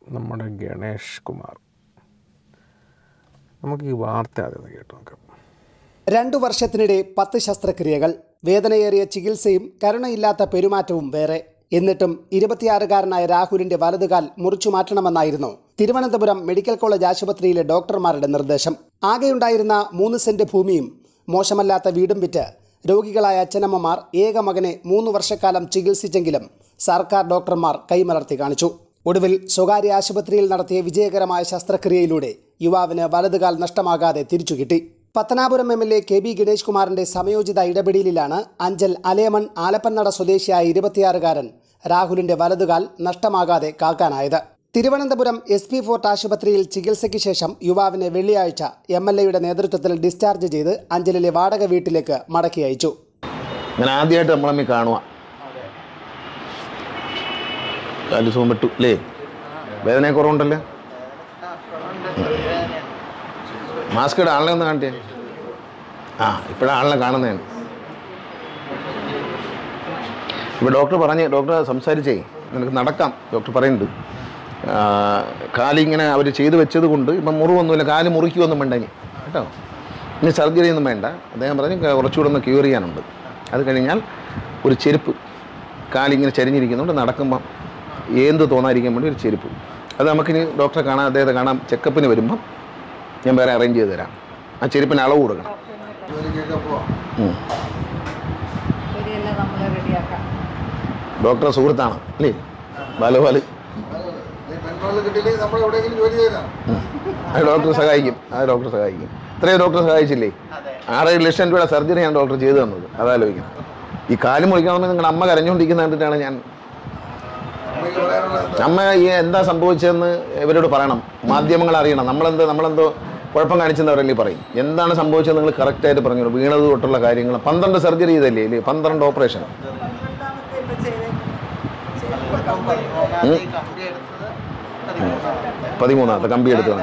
നമ്മുടെ ഗണേഷ് കുമാർ നമുക്ക് ഈ വാർത്ത ആദ്യം ഒന്ന് കേട്ട് നോക്കാം രണ്ടു വർഷത്തിനിടെ പത്ത് ശസ്ത്രക്രിയകൾ വേദനയേറിയ ചികിത്സയും കരുണയില്ലാത്ത പെരുമാറ്റവും വേറെ എന്നിട്ടും ഇരുപത്തിയാറുകാരനായ രാഹുലിന്റെ വലതുകാൽ മുറിച്ചു മാറ്റണമെന്നായിരുന്നു തിരുവനന്തപുരം മെഡിക്കൽ കോളേജ് ആശുപത്രിയിലെ ഡോക്ടർമാരുടെ നിർദ്ദേശം ആകെയുണ്ടായിരുന്ന മൂന്ന് സെന്റ് ഭൂമിയും മോശമല്ലാത്ത വീടും വിറ്റ് രോഗികളായ അച്ഛനമ്മമാർ ഏക മകനെ മൂന്ന് വർഷക്കാലം ചികിത്സിച്ചെങ്കിലും സർക്കാർ ഡോക്ടർമാർ കൈമലർത്തി കാണിച്ചു ഒടുവിൽ സ്വകാര്യ ആശുപത്രിയിൽ നടത്തിയ വിജയകരമായ ശസ്ത്രക്രിയയിലൂടെ യുവാവിന് വലതുകാൽ നഷ്ടമാകാതെ തിരിച്ചു കിട്ടി Pathanapuram M L A K B Ganesh കുമാറിന്റെ സമയോചിത ഇടപെടലിലാണ് അഞ്ചൽ അലേമൺ ആലപ്പന്നട സ്വദേശിയായ ഇരുപത്തിയാറുകാരൻ രാഹുലിന്റെ വലതുകാൽ നഷ്ടമാകാതെ കാക്കാനായത് തിരുവനന്തപുരം എസ് പി ഫോർട്ട് ആശുപത്രിയിൽ ചികിത്സയ്ക്ക് ശേഷം യുവാവിനെ വെള്ളിയാഴ്ച എം എൽ എയുടെ നേതൃത്വത്തിൽ ഡിസ്ചാർജ് ചെയ്ത് അഞ്ചലിലെ വാടക വീട്ടിലേക്ക് മടക്കി അയച്ചു അങ്ങനെ ആദ്യമായിട്ട് നമ്മളമ്മി കാണുക കാല് സുഖം വിട്ടു അല്ലേ വേദന കുറവുണ്ടല്ലോ മാസ്ക് ഇട ആളിനെ ഒന്ന് കാണിച്ചേ ആ ഇപ്പോഴാണ് ആളിനെ കാണുന്നതാണ് ഇപ്പോൾ ഡോക്ടർ പറഞ്ഞ് ഡോക്ടർ സംസാരിച്ചേ നിനക്ക് നടക്കാം ഡോക്ടർ പറയുന്നുണ്ട് ആ, കാലിങ്ങനെ അവർ ചെയ്ത് വെച്ചത് കൊണ്ട് ഇപ്പം മുറിവൊന്നുമില്ല കാല് മുറിക്കുമൊന്നും വേണ്ട ഇനി കേട്ടോ ഇനി സർജറി ഒന്നും വേണ്ട അദ്ദേഹം പറഞ്ഞ് ക- കുറച്ചുകൂടെ ഒന്ന് ക്യൂർ ചെയ്യാനുണ്ട് അത് കഴിഞ്ഞാൽ ഒരു ചെരുപ്പ് കാലിങ്ങനെ ചരിഞ്ഞിരിക്കുന്നുണ്ട് നടക്കുമ്പം എന്ത് തോന്നാതിരിക്കാൻ വേണ്ടി ഒരു ചെരുപ്പ് അത് നമുക്കിനി ഡോക്ടറെ കാണാൻ അദ്ദേഹത്തെ കാണാൻ ചെക്കപ്പിന് വരുമ്പം ഞാൻ വേറെ അറേഞ്ച് ചെയ്ത് തരാം ആ ചെരുപ്പിന് അളവ് കൊടുക്കണം ഉം. ശരിയല്ല നമ്മൾ റെഡിയാക്കാം ഡോക്ടറെ സുഹൃത്താണ് അല്ലേ ബാലുപാല് അത് ഡോക്ടർ സഹായിക്കും അത് ഡോക്ടർ സഹായിക്കും ഇത്രയും ഡോക്ടർ സഹായിച്ചില്ലേ ആറേഴ് ലക്ഷം രൂപയുടെ സർജറിയാണ് ഡോക്ടർ ചെയ്തു തന്നത് അതാലോചിക്കണം ഈ കാല് മുറിക്കണമെന്ന് നിങ്ങളുടെ അമ്മ കരഞ്ഞുകൊണ്ടിരിക്കുന്ന കണ്ടിട്ടാണ് ഞാൻ അമ്മ ഈ എന്താ സംഭവിച്ചതെന്ന് ഇവരോട് പറയണം മാധ്യമങ്ങൾ അറിയണം നമ്മളെന്തോ നമ്മളെന്തോ കുഴപ്പം കാണിച്ചെന്ന് അവരല്ലേ പറയും എന്താണ് സംഭവിച്ചത് നിങ്ങൾ കറക്റ്റായിട്ട് പറഞ്ഞു വീണത് തൊട്ടുള്ള കാര്യങ്ങൾ പന്ത്രണ്ട് സർജറി ചെയ്തല്ലേ ഇല്ലേ പന്ത്രണ്ട് ഓപ്പറേഷൻ രണ്ടാമത്തെ ഇപ്പൊ ചെയ്ത് ചെരുപ്പ് കമ്പനി പതിമൂന്നാമത്തെ കമ്പി എടുത്തതാണ്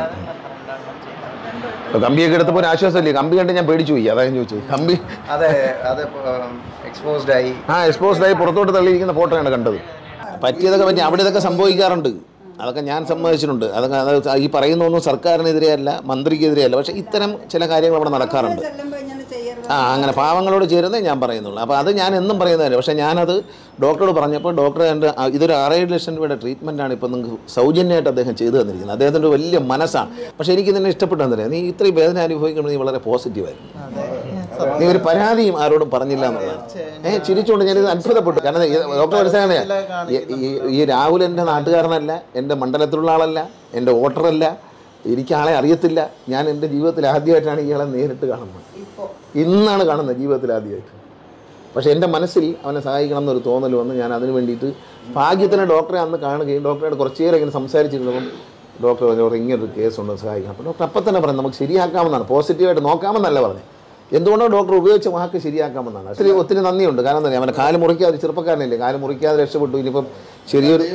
കമ്പിയൊക്കെ എടുത്തപ്പോൾ ഒരു ആശ്വാസമല്ലേ കമ്പി കണ്ട് ഞാൻ പേടിച്ചു പോയി അതാ ഞാൻ ചോദിച്ചത് കമ്പി അതെ അത് എക്സ്പോസ്ഡ് ആയി ആ എക്സ്പോസ്ഡ് ആയി പുറത്തോട്ട് തള്ളിയിരിക്കുന്ന ഫോട്ടോയാണ് കണ്ടത് പറ്റിയതൊക്കെ പറ്റി അവിടെ ഇതൊക്കെ സംഭവിക്കാറുണ്ട് അതൊക്കെ ഞാൻ സമ്മതിച്ചിട്ടുണ്ട് അതൊക്കെ അത് ഈ പറയുന്നൊന്നും സർക്കാരിനെതിരെയല്ല മന്ത്രിക്കെതിരെയല്ല പക്ഷേ ഇത്തരം ചില കാര്യങ്ങൾ അവിടെ നടക്കാറുണ്ട് ചെല്ലുമ്പോ ഇങ്ങനെ ചെയ്യരുത് ആ അങ്ങനെ പാവങ്ങളോട് ചേരുന്നേ ഞാൻ പറയുന്നുള്ളൂ അപ്പോൾ അത് ഞാൻ എന്നും പറയുന്നതല്ല പക്ഷേ ഞാനത് ഡോക്ടറോട് പറഞ്ഞപ്പോൾ ഡോക്ടർ എൻ്റെ ആ, ഇതൊരു ആറേഴ് ലക്ഷം രൂപയുടെ ട്രീറ്റ്മെൻറ്റാണ് ഇപ്പോൾ നിങ്ങൾക്ക് സൗജന്യമായിട്ട് അദ്ദേഹം ചെയ്തു തന്നിരിക്കുന്നത് അദ്ദേഹത്തിൻ്റെ ഒരു വലിയ മനസ്സാണ് പക്ഷേ എനിക്ക് നിന്നെ ഇഷ്ടപ്പെട്ടെന്നറിയാം നീ ഇത്രയും വേദന അനുഭവിക്കുന്നത് നീ വളരെ പോസിറ്റീവായിരുന്നു നീ ഒരു പരാതിയും ആരോടും പറഞ്ഞില്ല എന്നുള്ളതാണ് ഏഹ് ചിരിച്ചുകൊണ്ട് ഞാനിത് അത്ഭുതപ്പെട്ടു കാരണം ഈ ഡോക്ടർ മനസ്സിലാണ് ഈ രാഹുൽ എൻ്റെ നാട്ടുകാരനല്ല എൻ്റെ മണ്ഡലത്തിലുള്ള ആളല്ല എൻ്റെ വോട്ടറല്ല എനിക്ക് ആളെ അറിയത്തില്ല ഞാൻ എൻ്റെ ജീവിതത്തിൽ ആദ്യമായിട്ടാണ് ഇയാളെ നേരിട്ട് കാണുന്നത് ഇന്നാണ് കാണുന്നത് ജീവിതത്തിൽ ആദ്യമായിട്ട് പക്ഷേ എൻ്റെ മനസ്സിൽ അവനെ സഹായിക്കണം എന്നൊരു തോന്നൽ വന്ന് ഞാൻ അതിന് വേണ്ടിയിട്ട് ഭാഗ്യത്തിന് ഡോക്ടറെ അന്ന് കാണുകയും ഡോക്ടറോട് കുറച്ച് നേരം ഇങ്ങനെ സംസാരിച്ചിരുന്നപ്പം ഡോക്ടർ പറഞ്ഞു "ഡോക്ടർ ഇങ്ങനൊരു കേസുണ്ട് സഹായിക്കണം അപ്പോൾ ഡോക്ടർ അപ്പം തന്നെ പറഞ്ഞു നമുക്ക് ശരിയാക്കാമെന്നാണ് പോസിറ്റീവായിട്ട് നോക്കാമെന്നല്ല പറഞ്ഞത് എന്തുകൊണ്ടോ ഡോക്ടർ ഉപയോഗിച്ച വാക്ക് ശരിയാക്കാമെന്നാണ് ഒത്തിരി ഒത്തിരി നന്ദിയുണ്ട് കാരണം എന്താ അവനെ കാല് മുറിക്കാതെ ചെറുപ്പക്കാരനല്ലേ കാല് മുറിക്കാതെ രക്ഷപ്പെട്ടു ഇനിയിപ്പം ചെറിയൊരു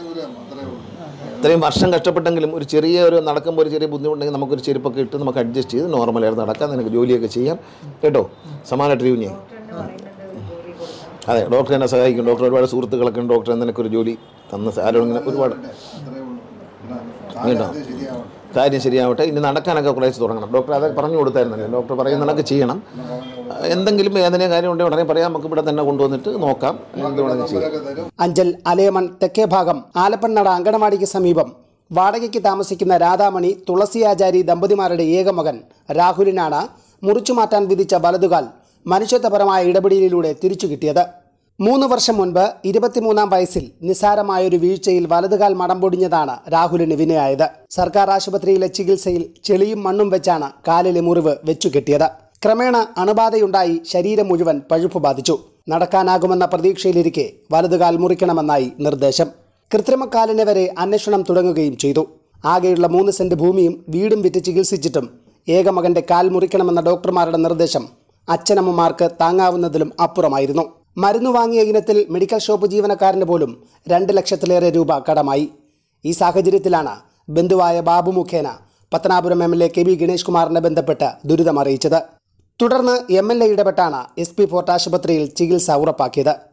ഇത്രയും വർഷം കഷ്ടപ്പെട്ടെങ്കിലും ഒരു ചെറിയ ഒരു നടക്കുമ്പോൾ ഒരു ചെറിയ ബുദ്ധിമുട്ടുണ്ടെങ്കിൽ നമുക്കൊരു ചെരുപ്പൊക്കെ ഇട്ട് നമുക്ക് അഡ്ജസ്റ്റ് ചെയ്ത് നോർമലായിട്ട് നടക്കാം നിനക്ക് ജോലിയൊക്കെ ചെയ്യാം കേട്ടോ സമാനമായിട്ട് റിവ്യൂ ചെയ്യാം അതെ ഡോക്ടർ എന്നെ സഹായിക്കും ഡോക്ടർ ഒരുപാട് സുഹൃത്തുക്കളൊക്കെ ഉണ്ട് ഡോക്ടർ നിനക്കൊരു ജോലി തന്ന ആരോടും ഇങ്ങനെ ഒരുപാട് കേട്ടോ കാര്യം ശരിയാവട്ടെ ഇനി നടക്കാനൊക്കെ കുറേശ്ശെ തുടങ്ങണം ഡോക്ടർ അതൊക്കെ പറഞ്ഞു കൊടുത്തായിരുന്നല്ലോ ഡോക്ടർ പറയുന്നതൊക്കെ ചെയ്യണം എന്തെങ്കിലും വേദനയോ കാര്യം ഉണ്ടെങ്കിൽ ഉടനെ പറയാം നമുക്ക് ഇവിടെ തന്നെ കൊണ്ടുവന്നിട്ട് നോക്കാം എന്ത് വേണമെങ്കിലും ചെയ്യാം അഞ്ചൽ അലേമൺ തെക്കേ ഭാഗം ആലപ്പന്നട അങ്കണവാടിക്ക് സമീപം വാടകയ്ക്ക് താമസിക്കുന്ന രാധാമണി തുളസിയാചാരി ദമ്പതിമാരുടെ ഏക മകൻ രാഹുലിനാണ് മുറിച്ചു മാറ്റാൻ വിധിച്ച വലതുകാൽ മനുഷ്യത്വപരമായ ഇടപെടലിലൂടെ തിരിച്ചു കിട്ടിയത് മൂന്ന് വർഷം മുൻപ് ഇരുപത്തിമൂന്നാം വയസ്സിൽ നിസാരമായൊരു വീഴ്ചയിൽ വലതുകാൽ മടം പൊടിഞ്ഞതാണ് രാഹുലിന് വിനയായത് സർക്കാർ ആശുപത്രിയിലെ ചികിത്സയിൽ ചെളിയും മണ്ണും വെച്ചാണ് കാലിലെ മുറിവ് വെച്ചുകെട്ടിയത് ക്രമേണ അണുബാധയുണ്ടായി ശരീരം മുഴുവൻ പഴുപ്പ് ബാധിച്ചു നടക്കാനാകുമെന്ന പ്രതീക്ഷയിലിരിക്കെ വലതുകാൽ മുറിക്കണമെന്നായി നിർദ്ദേശം കൃത്രിമക്കാലിന് വരെ അന്വേഷണം തുടങ്ങുകയും ചെയ്തു ആകെയുള്ള മൂന്ന് സെന്റ് ഭൂമിയും വീടും വിറ്റ് ചികിത്സിച്ചിട്ടും ഏകമകന്റെ കാൽ മുറിക്കണമെന്ന ഡോക്ടർമാരുടെ നിർദ്ദേശം അച്ഛനമ്മമാർക്ക് താങ്ങാവുന്നതിലും അപ്പുറമായിരുന്നു മരുന്ന് വാങ്ങിയ ഇനത്തിൽ മെഡിക്കൽ ഷോപ്പ് ജീവനക്കാരന് പോലും രണ്ട് ലക്ഷത്തിലേറെ രൂപ കടമായി ഈ സാഹചര്യത്തിലാണ് ബന്ധുവായ ബാബു മുഖേന Pathanapuram M L A K V Ganesh കുമാറിനെ ബന്ധപ്പെട്ട് ദുരിതമറിയിച്ചത് തുടർന്ന് എം എൽ എ ഇടപെട്ടാണ് എസ് പി ഫോർട്ട് ആശുപത്രിയിൽ ചികിത്സ ഉറപ്പാക്കിയത്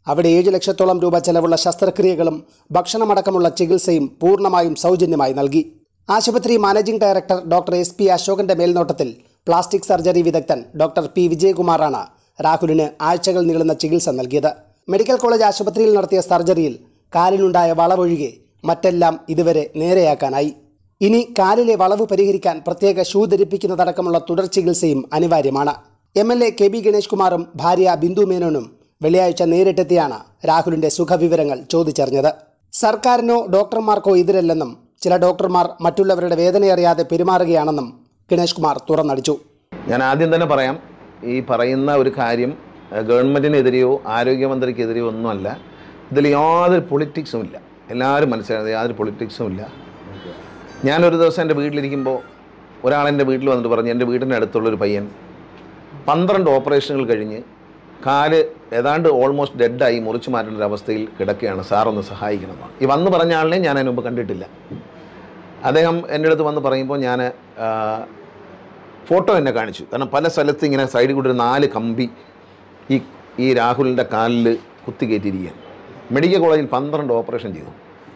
അവിടെ ഏഴ് ലക്ഷത്തോളം രൂപ ചെലവുള്ള ശസ്ത്രക്രിയകളും ഭക്ഷണമടക്കമുള്ള ചികിത്സയും പൂർണ്ണമായും സൗജന്യമായി നൽകി ആശുപത്രി managing director doctor S P അശോകന്റെ മേൽനോട്ടത്തിൽ പ്ലാസ്റ്റിക് സർജറി വിദഗ്ധൻ ഡോക്ടർ പി വിജയകുമാറാണ് രാഹുലിന് ആഴ്ചകൾ നീളുന്ന ചികിത്സ നൽകിയത് മെഡിക്കൽ കോളേജ് ആശുപത്രിയിൽ നടത്തിയ സർജറിയിൽ കാലിനുണ്ടായ വളവൊഴികെ മറ്റെല്ലാം ഇതുവരെ നേരെയാക്കാനായി ഇനി കാലിലെ വളവ് പരിഹരിക്കാൻ പ്രത്യേക ഷൂ ധരിപ്പിക്കുന്നതടക്കമുള്ള തുടർ ചികിത്സയും അനിവാര്യമാണ് M L A K B Ganesh കുമാറും ഭാര്യ ബിന്ദു മേനോനും വെള്ളിയാഴ്ച നേരിട്ടെത്തിയാണ് രാഹുലിന്റെ സുഖവിവരങ്ങൾ ചോദിച്ചറിഞ്ഞത് സർക്കാരിനോ ഡോക്ടർമാർക്കോ എതിരല്ലെന്നും ചില ഡോക്ടർമാർ മറ്റുള്ളവരുടെ വേദനയറിയാതെ പെരുമാറുകയാണെന്നും ഗണേഷ് കുമാർ തുറന്നടിച്ചു ഞാൻ ആദ്യം തന്നെ പറയാം ഈ പറയുന്ന ഒരു കാര്യം ഏഹ്, ഗവൺമെൻറ്റിനെതിരെയോ ആരോഗ്യമന്ത്രിക്കെതിരെയോ ഒന്നുമല്ല ഇതിൽ യാതൊരു പൊളിറ്റിക്സും ഇല്ല എല്ലാവരും മനസ്സിലായത് യാതൊരു പൊളിറ്റിക്സും ഇല്ല ഞാനൊരു ദിവസം എൻ്റെ വീട്ടിലിരിക്കുമ്പോൾ ഒരാൾ എൻ്റെ വീട്ടിൽ വന്നിട്ട് പറഞ്ഞു എൻ്റെ വീടിൻ്റെ അടുത്തുള്ളൊരു പയ്യൻ പന്ത്രണ്ട് ഓപ്പറേഷനുകൾ കഴിഞ്ഞ് കാല് ഏതാണ്ട് ഓൾമോസ്റ്റ് ഡെഡായി മുറിച്ചു മാറ്റേണ്ട ഒരു അവസ്ഥയിൽ കിടക്കുകയാണ് സാറൊന്ന് സഹായിക്കണമെന്നാണ് ഈ വന്ന് പറഞ്ഞ ആളിനെ ഞാൻ അതിന് മുമ്പ് കണ്ടിട്ടില്ല അദ്ദേഹം എൻ്റെ അടുത്ത് വന്ന് പറയുമ്പോൾ ഞാൻ ഫോട്ടോ എന്നെ കാണിച്ചു കാരണം പല സ്ഥലത്ത് ഇങ്ങനെ സൈഡിൽ കൂടി ഒരു നാല് കമ്പി ഈ ഈ രാഹുലിൻ്റെ കാലിൽ കുത്തി കയറ്റിയിരിക്കുകയാണ് മെഡിക്കൽ കോളേജിൽ പന്ത്രണ്ട് ഓപ്പറേഷൻ ചെയ്തു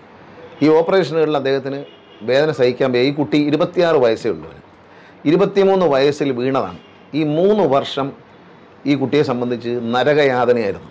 ഈ ഓപ്പറേഷനുകളിൽ അദ്ദേഹത്തിന് വേദന സഹിക്കാൻ വയ്യ ഈ കുട്ടി ഇരുപത്തിയാറ് വയസ്സേ ഉള്ളൂ അവന്. ഇരുപത്തിമൂന്ന് വയസ്സിൽ വീണതാണ് ഈ മൂന്ന് വർഷം ഈ കുട്ടിയെ സംബന്ധിച്ച് നരകയാതനയായിരുന്നു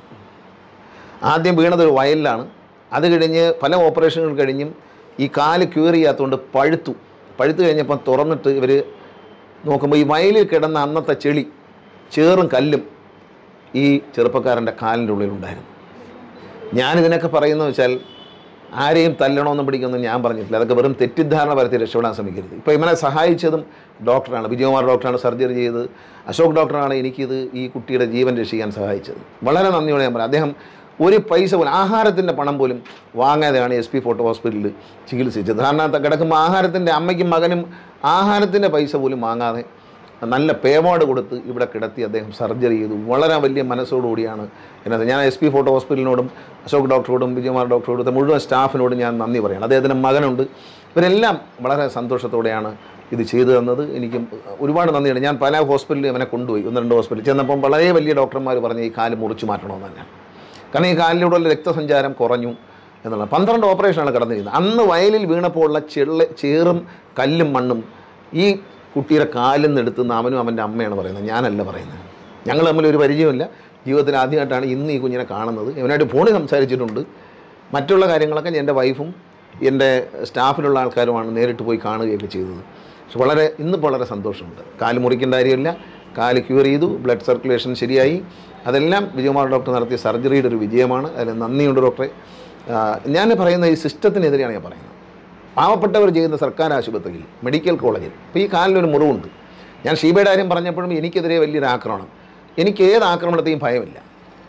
ആദ്യം വീണത് ഒരു വയലിലാണ് അത് കഴിഞ്ഞ് പല ഓപ്പറേഷനുകൾ കഴിഞ്ഞും ഈ കാല് ക്യൂർ ചെയ്യാത്തതുകൊണ്ട് പഴുത്തു പഴുത്തു കഴിഞ്ഞപ്പം തുറന്നിട്ട് ഇവർ നോക്കുമ്പോൾ ഈ വയലിൽ കിടന്ന അന്നത്തെ ചെളി ചേറും കല്ലും ഈ ചെറുപ്പക്കാരൻ്റെ കാലിൻ്റെ ഉള്ളിലുണ്ടായിരുന്നു ഞാനിതിനൊക്കെ പറയുന്നത് വെച്ചാൽ ആരെയും തല്ലണമെന്നും പിടിക്കൊന്നും ഞാൻ പറഞ്ഞിട്ടില്ല അതൊക്കെ വെറും തെറ്റിദ്ധാരണ പരത്തി രക്ഷപ്പെടാൻ ശ്രമിക്കരുത് ഇപ്പോൾ ഇവനെ സഹായിച്ചതും ഡോക്ടറാണ് വിജയകുമാർ ഡോക്ടറാണ് സർജറി ചെയ്തത് അശോക് ഡോക്ടറാണ് എനിക്കിത് ഈ കുട്ടിയുടെ ജീവൻ രക്ഷിക്കാൻ സഹായിച്ചത് വളരെ നന്ദിയോടെ ഞാൻ പറയാം അദ്ദേഹം ഒരു പൈസ പോലും ആഹാരത്തിൻ്റെ പണം പോലും വാങ്ങാതെയാണ് എസ് പി ഫോട്ടോ ഹോസ്പിറ്റലിൽ ചികിത്സിച്ചത് കാരണം കിടക്കുമ്പോൾ ആഹാരത്തിൻ്റെ അമ്മയ്ക്കും മകനും ആഹാരത്തിൻ്റെ പൈസ പോലും വാങ്ങാതെ നല്ല പേവാർഡ് കൊടുത്ത് ഇവിടെ കിടത്തി അദ്ദേഹം സർജറി ചെയ്തു വളരെ വലിയ മനസ്സോടുകൂടിയാണ് എന്നത് ഞാൻ എസ് പി ഫോട്ടോ ഹോസ്പിറ്റലിനോടും അശോക് ഡോക്ടറോടും വിജയകുമാർ ഡോക്ടറോടും മുഴുവൻ സ്റ്റാഫിനോടും ഞാൻ നന്ദി പറയണം അദ്ദേഹത്തിൻ്റെ മകനുണ്ട് ഇവരെല്ലാം വളരെ സന്തോഷത്തോടെയാണ് ഇത് ചെയ്തു തന്നത് എനിക്ക് ഒരുപാട് നന്ദിയുണ്ട് ഞാൻ പല ഹോസ്പിറ്റലിൽ അവനെ കൊണ്ടുപോയി ഒന്ന് രണ്ട് ഹോസ്പിറ്റലിൽ ചെന്നപ്പം വളരെ വലിയ ഡോക്ടർമാർ പറഞ്ഞ് ഈ കാല് മുറിച്ച് മാറ്റണമെന്ന് തന്നെ കാരണം ഈ കാലിലൂടെയുള്ള രക്തസഞ്ചാരം കുറഞ്ഞു എന്നുള്ളത് പന്ത്രണ്ട് ഓപ്പറേഷനാണ് കടന്നിരുന്നത് അന്ന് വയലിൽ വീണപ്പോൾ ഉള്ള ചെള്ള ചേറും കല്ലും മണ്ണും ഈ കുട്ടിയുടെ കാലിൽ നിന്ന് എടുത്തുന്ന അവനും അവൻ്റെ അമ്മയാണ് പറയുന്നത് ഞാനല്ല പറയുന്നത് ഞങ്ങൾ തമ്മിൽ ഒരു പരിചയമില്ല ജീവിതത്തിൽ ആദ്യമായിട്ടാണ് ഇന്ന് ഈ കുഞ്ഞിനെ കാണുന്നത് ഇവനായിട്ട് ഫോണിൽ സംസാരിച്ചിട്ടുണ്ട് മറ്റുള്ള കാര്യങ്ങളൊക്കെ എൻ്റെ വൈഫും എൻ്റെ സ്റ്റാഫിലുള്ള ആൾക്കാരുമാണ് നേരിട്ട് പോയി കാണുകയൊക്കെ ചെയ്തത് പക്ഷെ വളരെ ഇന്നിപ്പോൾ വളരെ സന്തോഷമുണ്ട് കാല് മുറിക്കേണ്ട കാര്യമില്ല കാല് ക്യൂർ ചെയ്തു ബ്ലഡ് സർക്കുലേഷൻ ശരിയായി അതെല്ലാം വിജയകുമാർ ഡോക്ടർ നടത്തിയ സർജറിയുടെ ഒരു വിജയമാണ് അതിൽ നന്ദിയുണ്ട് ഡോക്ടറെ ആ, ഞാൻ പറയുന്ന ഈ സിസ്റ്റത്തിനെതിരെയാണ് ഞാൻ പറയുന്നത് പാവപ്പെട്ടവർ ചെയ്യുന്ന സർക്കാർ ആശുപത്രിയിൽ മെഡിക്കൽ കോളേജിൽ ഇപ്പോൾ ഈ കാലിലൊരു മുറിവുണ്ട് ഞാൻ ഷീബയുടെ കാര്യം പറഞ്ഞപ്പോഴും എനിക്കെതിരെ വലിയൊരു ആക്രമണം എനിക്ക് ഏത് ആക്രമണത്തെയും ഭയമില്ല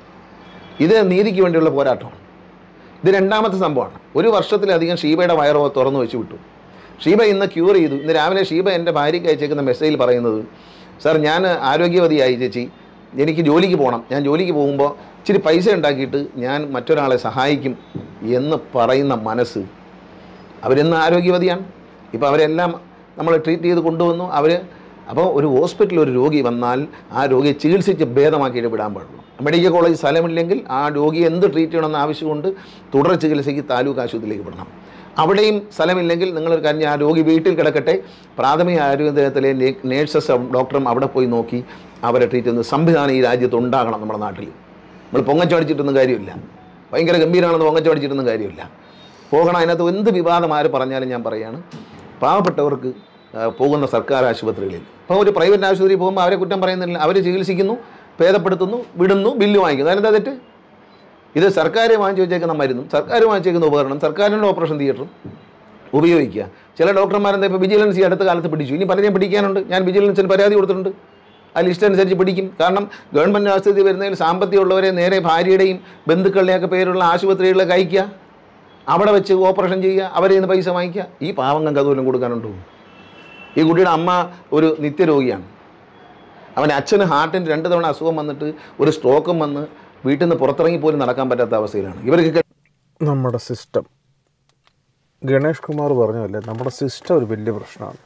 ഇത് നീതിക്ക് വേണ്ടിയുള്ള പോരാട്ടമാണ് ഇത് രണ്ടാമത്തെ സംഭവമാണ് ഒരു വർഷത്തിലധികം ഷീബയുടെ വയറോ തുറന്നു വെച്ച് വിട്ടു ഷീബ ഇന്ന് ക്യൂർ ചെയ്തു ഇന്ന് രാവിലെ ഷീബ എൻ്റെ ഭാര്യയ്ക്ക് അയച്ചേക്കുന്ന മെസ്സേജിൽ പറയുന്നത് സാർ ഞാൻ ആരോഗ്യവതിയായി ചേച്ചി എനിക്ക് ജോലിക്ക് പോകണം ഞാൻ ജോലിക്ക് പോകുമ്പോൾ ഇച്ചിരി പൈസ ഉണ്ടാക്കിയിട്ട് ഞാൻ മറ്റൊരാളെ സഹായിക്കും എന്ന് പറയുന്ന മനസ്സ് അവരിന്ന് ആരോഗ്യവതിയാണ് ഇപ്പോൾ അവരെല്ലാം നമ്മൾ ട്രീറ്റ് ചെയ്ത് കൊണ്ടുവന്നു അവർ അപ്പോൾ ഒരു ഹോസ്പിറ്റലിൽ ഒരു രോഗി വന്നാൽ ആ രോഗിയെ ചികിത്സിച്ച് ഭേദമാക്കിയിട്ട് വിടാൻ പാടുള്ളൂ മെഡിക്കൽ കോളേജ് സ്ഥലമില്ലെങ്കിൽ ആ രോഗിയെ എന്ത് ട്രീറ്റ് ചെയ്യണമെന്ന് ആവശ്യമുണ്ട് തുടർ ചികിത്സയ്ക്ക് താലൂക്ക് ആശുപത്രിയിലേക്ക് വിടണം അവിടെയും സ്ഥലമില്ലെങ്കിൽ നിങ്ങളൊരു കാര്യം ചെയ്യ്, ആ രോഗി വീട്ടിൽ കിടക്കട്ടെ പ്രാഥമിക ആരോഗ്യത്തിലെ നേഴ്സസ് ഡോക്ടറും അവിടെ പോയി നോക്കി അവരെ ട്രീറ്റ് ചെയ്യുന്ന സംവിധാനം ഈ രാജ്യത്ത് ഉണ്ടാകണം നമ്മുടെ നാട്ടിൽ നമ്മൾ പൊങ്ങച്ചടിച്ചിട്ടൊന്നും കാര്യമില്ല ഭയങ്കര ഗംഭീരമാണെന്ന് പൊങ്ങച്ചടിച്ചിട്ടൊന്നും കാര്യമില്ല പോകണം അതിനകത്ത് എന്ത് വിവാദം ആര് പറഞ്ഞാലും ഞാൻ പറയാണ് പാവപ്പെട്ടവർക്ക് ആ, പോകുന്ന സർക്കാർ ആശുപത്രികളിൽ ഇപ്പോൾ ഒരു പ്രൈവറ്റ് ആശുപത്രിയിൽ പോകുമ്പോൾ അവരെ കുറ്റം പറയുന്നില്ല അവർ ചികിത്സിക്കുന്നു ഭേദപ്പെടുത്തുന്നു വിടുന്നു ബില്ല് വാങ്ങിക്കുന്നു അതിനെന്താ തെറ്റ് ഇത് സർക്കാർ വാങ്ങിച്ചു വെച്ചേക്കുന്ന മരുന്നും സർക്കാർ വാങ്ങിച്ചേക്കുന്ന ഉപകരണം സർക്കാരിൻ്റെ ഓപ്പറേഷൻ തിയേറ്ററും ഉപയോഗിക്കുക ചില ഡോക്ടർമാരെന്താ ഇപ്പോൾ വിജിലൻസ് ഈ അടുത്ത കാലത്ത് പിടിച്ചു ഇനി പലരെയും പിടിക്കാനുണ്ട് ഞാൻ വിജിലൻസിന് പരാതി കൊടുത്തിട്ടുണ്ട് ആ ലിസ്റ്റ് അനുസരിച്ച് പിടിക്കും കാരണം ഗവൺമെൻറ് ആശുപത്രി വരുന്നതിൽ സാമ്പത്തികമുള്ളവരെ നേരെ ഭാര്യയുടെയും ബന്ധുക്കളുടെയൊക്കെ പേരുള്ള ആശുപത്രികളിലേക്ക് അയക്കുക അവിടെ വെച്ച് ഓപ്പറേഷൻ ചെയ്യുക അവരെ നിന്ന് പൈസ വാങ്ങിക്കുക ഈ പാവങ്ങൾക്ക് അതുപോലും കൊടുക്കാനുണ്ടോ ഈ കുട്ടിയുടെ അമ്മ ഒരു നിത്യരോഗിയാണ് അവൻ്റെ അച്ഛന് ഹാർട്ടിന് രണ്ട് തവണ അസുഖം വന്നിട്ട് ഒരു സ്ട്രോക്കും വന്ന് വീട്ടിൽ നിന്ന് പുറത്തിറങ്ങി പോലും നടക്കാൻ പറ്റാത്ത അവസ്ഥയിലാണ് ഇവർക്ക് നമ്മുടെ സിസ്റ്റം ഗണേഷ് കുമാർ പറഞ്ഞതല്ലേ നമ്മുടെ സിസ്റ്റം ഒരു വലിയ പ്രശ്നമാണ്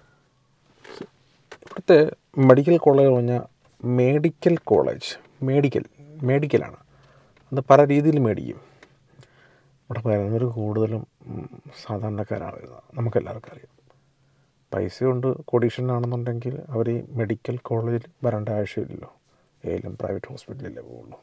ഇവിടുത്തെ മെഡിക്കൽ കോളേജ് പറഞ്ഞാൽ മെഡിക്കൽ കോളേജ് മെഡിക്കൽ മെഡിക്കലാണ് അത് പല രീതിയിൽ മേടിക്കും ഇവിടെ വരുന്നവർ കൂടുതലും ഉം, സാധാരണക്കാരാണ് വരുന്നത് നമുക്കെല്ലാവർക്കും അറിയാം പൈസ കൊണ്ട് കൊടീഷനാണെന്നുണ്ടെങ്കിൽ അവർ ഈ മെഡിക്കൽ കോളേജിൽ വരേണ്ട ആവശ്യമില്ലല്ലോ ഏതെങ്കിലും പ്രൈവറ്റ് ഹോസ്പിറ്റലിലേ പോകുള്ളൂ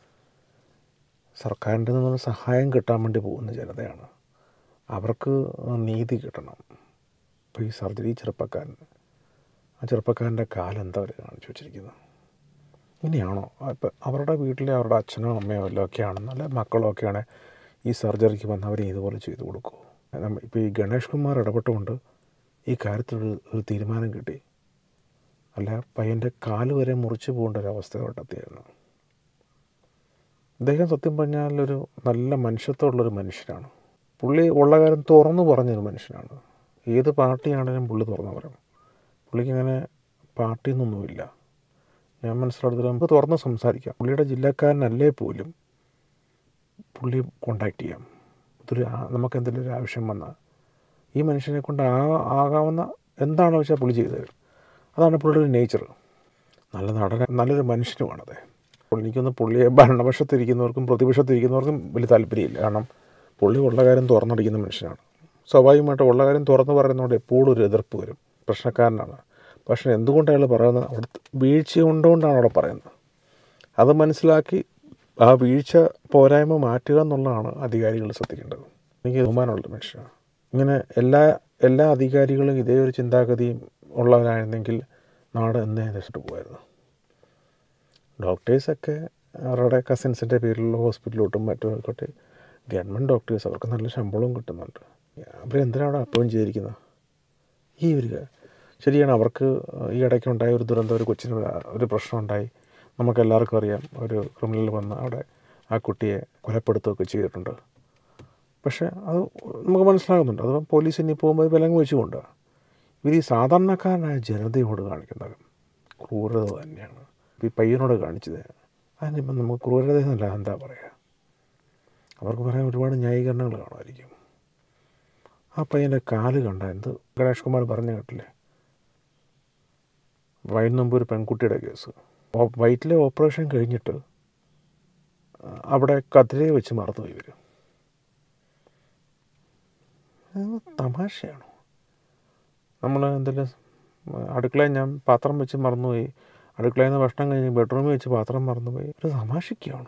സർക്കാരിൻ്റെ നിന്നുള്ള സഹായം കിട്ടാൻ വേണ്ടി പോകുന്ന ജനതയാണ് അവർക്ക് നീതി കിട്ടണം ഇപ്പോൾ ഈ സർജറി ഈ ചെറുപ്പക്കാരൻ ആ ചെറുപ്പക്കാരൻ്റെ കാലം എന്താ അവർ കാണിച്ചു വെച്ചിരിക്കുന്നത് ഇങ്ങനെയാണോ ഇപ്പം അവരുടെ വീട്ടിലെ അവരുടെ അച്ഛനോ അമ്മയോ വല്ലതും ഒക്കെ ആണെന്നല്ല മക്കളോ ഒക്കെയാണ് ഈ സർജറിക്ക് വന്ന് അവരെ ഇതുപോലെ ചെയ്തു കൊടുക്കുമോ ഇപ്പോൾ ഈ ഗണേഷ് കുമാർ ഇടപെട്ടുകൊണ്ട് ഈ കാര്യത്തിലൊരു ഒരു തീരുമാനം കിട്ടി അല്ല പയ്യൻ്റെ കാല് വരെ മുറിച്ച് പോകേണ്ട ഒരു അവസ്ഥ കണ്ടെത്തിയായിരുന്നു അദ്ദേഹം സത്യം പറഞ്ഞാൽ ഒരു നല്ല മനുഷ്യത്വമുള്ളൊരു മനുഷ്യനാണ് പുള്ളി ഉള്ള കാര്യം തുറന്നു പറഞ്ഞൊരു മനുഷ്യനാണ് ഏത് പാർട്ടിയാണെങ്കിലും പുള്ളി തുറന്നു പറയും പുള്ളിക്ക് അങ്ങനെ പാർട്ടിയെന്നൊന്നുമില്ല ഞാൻ മനസ്സിലെടുത്തിട്ട് നമുക്ക് തുറന്ന് സംസാരിക്കാം പുള്ളിയുടെ ജില്ലക്കാരനല്ലേ പോലും പുള്ളി കോണ്ടാക്ട് ചെയ്യാം ഇതൊരു ആ- നമുക്ക് എന്തെങ്കിലും ഒരു ആവശ്യം വന്നാൽ ഈ മനുഷ്യനെ കൊണ്ട് ആ ആകാവുന്ന എന്താണോ വെച്ചാൽ പുള്ളി ചെയ്തു തരും അതാണ് പുള്ളിയുടെ ഒരു നേച്ചർ നല്ല നടന നല്ലൊരു മനുഷ്യനുമാണത് അപ്പോൾ എനിക്കൊന്ന് പുള്ളിയെ ഭരണപക്ഷത്തിരിക്കുന്നവർക്കും പ്രതിപക്ഷത്തിരിക്കുന്നവർക്കും വലിയ താല്പര്യമില്ല കാരണം പുള്ളി ഉള്ള കാര്യം തുറന്നടിക്കുന്ന മനുഷ്യനാണ് സ്വാഭാവികമായിട്ട് ഉള്ള കാര്യം തുറന്നു പറയുന്നതുകൊണ്ട് എപ്പോഴും ഒരു എതിർപ്പ് വരും പ്രശ്നക്കാരനാണ് പക്ഷേ എന്തുകൊണ്ട് അയാൾ പറയുന്നത് അവിടുത്തെ വീഴ്ച കൊണ്ടുകൊണ്ടാണ് അവിടെ പറയുന്നത് അത് മനസ്സിലാക്കി ആ വീഴ്ച പോരായ്മ മാറ്റുക എന്നുള്ളതാണ് അധികാരികൾ ശ്രദ്ധിക്കേണ്ടത് എനിക്ക് ബഹുമാനമുള്ള മനുഷ്യനാണ് ഇങ്ങനെ എല്ലാ എല്ലാ അധികാരികളും ഇതേ ഒരു ചിന്താഗതിയും ഉള്ളവരായിരുന്നെങ്കിൽ നാട് എന്നേ രക്ഷിട്ട് പോയായിരുന്നു ഡോക്ടേഴ്സൊക്കെ അവരുടെ കസിൻസിൻ്റെ പേരിലുള്ള ഹോസ്പിറ്റലിലോട്ടും മറ്റും ആയിക്കോട്ടെ ഗവൺമെൻറ് ഡോക്ടേഴ്സ് അവർക്ക് നല്ല ശമ്പളവും കിട്ടുന്നുണ്ട് അവരെന്തിനാണ് അവിടെ അപ്പോയിൻറ്റ് ചെയ്തിരിക്കുന്നത് ഈ ഒരു ക- ശരിയാണ് അവർക്ക് ഈ ഇടയ്ക്ക് ഉണ്ടായ ഒരു ദുരന്തം ഒരു കൊച്ചിന് ഒരു- ഒരു പ്രശ്നം ഉണ്ടായി നമുക്കെല്ലാവർക്കും അറിയാം ഒരു ക്രിമിനൽ വന്ന് അവിടെ ആ കുട്ടിയെ കൊലപ്പെടുത്തുകയൊക്കെ ചെയ്തിട്ടുണ്ട് പക്ഷേ അത് നമുക്ക് മനസ്സിലാകുന്നുണ്ട് അത് പോലീസ് ഇനി പോകുമ്പോൾ വിലങ്ങ് വെച്ചുകൊണ്ട് ഇവർ ഈ സാധാരണക്കാരനായ ജനതയോട് കാണിക്കുന്ന ക്രൂരത തന്നെയാണ് ഈ പയ്യനോട് കാണിച്ചത് അതിനിപ്പം നമുക്ക് ക്രൂരത എന്നല്ല എന്താ പറയുക അവർക്ക് പറയാൻ ഒരുപാട് ന്യായീകരണങ്ങൾ കാണുമായിരിക്കും ആ പയ്യൻ്റെ കാല് കണ്ട എന്ത് ഗണേഷ് കുമാർ പറഞ്ഞു കേട്ടില്ലേ വയറ്റിന് മുമ്പ് ഒരു പെൺകുട്ടിയുടെ കേസ് ഓ- വയറ്റിലെ ഓപ്പറേഷൻ കഴിഞ്ഞിട്ട് ആ, അവിടെ കതിരയെ വെച്ച് മറന്നുപോയി ഇവർ തമാശയാണോ നമ്മൾ എന്തെങ്കിലും അടുക്കളയിൽ ഞാൻ പാത്രം വെച്ച് മറന്നുപോയി അടുക്കളയിൽ നിന്ന് ഭക്ഷണം കഴിഞ്ഞ് ബെഡ്റൂമിൽ വെച്ച് പാത്രം മറന്നുപോയി ഒരു തമാശയ്ക്കാണോ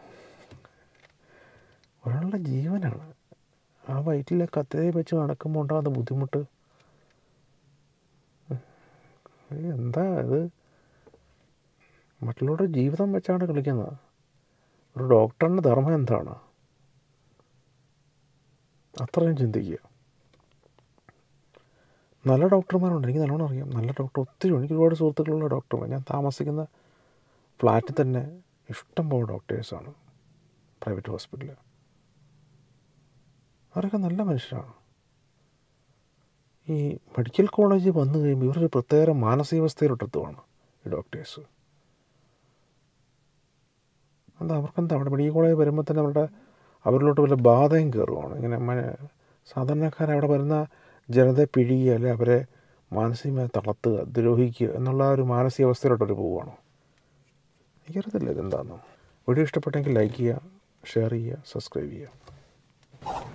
ഒരാളുടെ ജീവനാണ് ആ വയറ്റിലെ കത്തിരയെ വെച്ച് നടക്കുമ്പോൾ ഉണ്ടാകുന്ന ബുദ്ധിമുട്ട് ഏയ് എന്താ ഇത് മറ്റുള്ളവരുടെ ജീവിതം വെച്ചാണ് കളിക്കുന്നത് ഒരു ഡോക്ടറിൻ്റെ ധർമ്മം എന്താണ് അത്രയും ചിന്തിക്കുക നല്ല ഡോക്ടർമാരുണ്ട് എനിക്ക് നല്ലോണം അറിയാം നല്ല ഡോക്ടർ ഒത്തിരി എനിക്ക് ഒരുപാട് സുഹൃത്തുക്കളുള്ള ഡോക്ടർമാർ ഞാൻ താമസിക്കുന്ന ഫ്ലാറ്റിൽ തന്നെ ഇഷ്ടം പോലെ ഡോക്ടേഴ്സാണ് പ്രൈവറ്റ് ഹോസ്പിറ്റലിൽ അവരൊക്കെ നല്ല മനുഷ്യരാണ് ഈ മെഡിക്കൽ കോളേജിൽ വന്നു കഴിയുമ്പോൾ ഇവരൊരു പ്രത്യേക മാനസികാവസ്ഥയിലോട്ടെത്തുവാണ് ഈ ഡോക്ടേഴ്സ് എന്താ അവർക്കെന്താ അവിടെ മെഡിക്കൽ കോളേജ് വരുമ്പോൾ തന്നെ അവരുടെ അവരിലോട്ട് വല്ല ബാധയും കയറുവാണ് ഇങ്ങനെ മ- സാധാരണക്കാർ അവിടെ വരുന്ന ജനതയെ പിഴിയുക അല്ലെ അവരെ മാനസികമായി തളർത്തുക ദ്രോഹിക്കുക എന്നുള്ള ആ ഒരു മാനസികാവസ്ഥയിലോട്ട് അവർ പോവുകയാണോ എനിക്കറിയത്തില്ല ഇതെന്താണെന്ന് വീഡിയോ ഇഷ്ടപ്പെട്ടെങ്കിൽ ലൈക്ക് ചെയ്യുക ഷെയർ ചെയ്യുക സബ്സ്ക്രൈബ് ചെയ്യുക